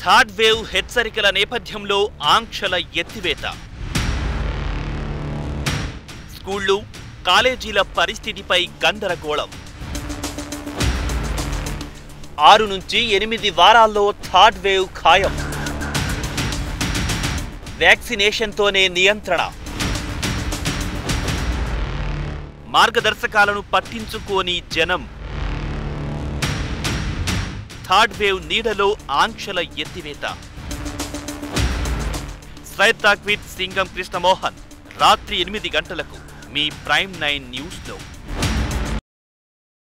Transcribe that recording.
third wave హెచ్చరికల నేపథ్యంలో ఆంక్షల ఎత్తివేత స్కూళ్లు కాలేజీల పరిస్థితిపై గందరగోళం ఆరు నుంచి ఎనిమిది వారాల్లో థర్డ్ వేవ్ ఖాయం వ్యాక్సినేషన్తోనే నియంత్రణ మార్గదర్శకాలను పట్టించుకోని జనం థర్డ్ వేవ్ నీడలో ఆంక్షల ఎత్తివేత side talk with Singam Krishnamohan రాత్రి ఎనిమిది గంటలకు మీ ప్రైమ్ నైన్ న్యూస్లో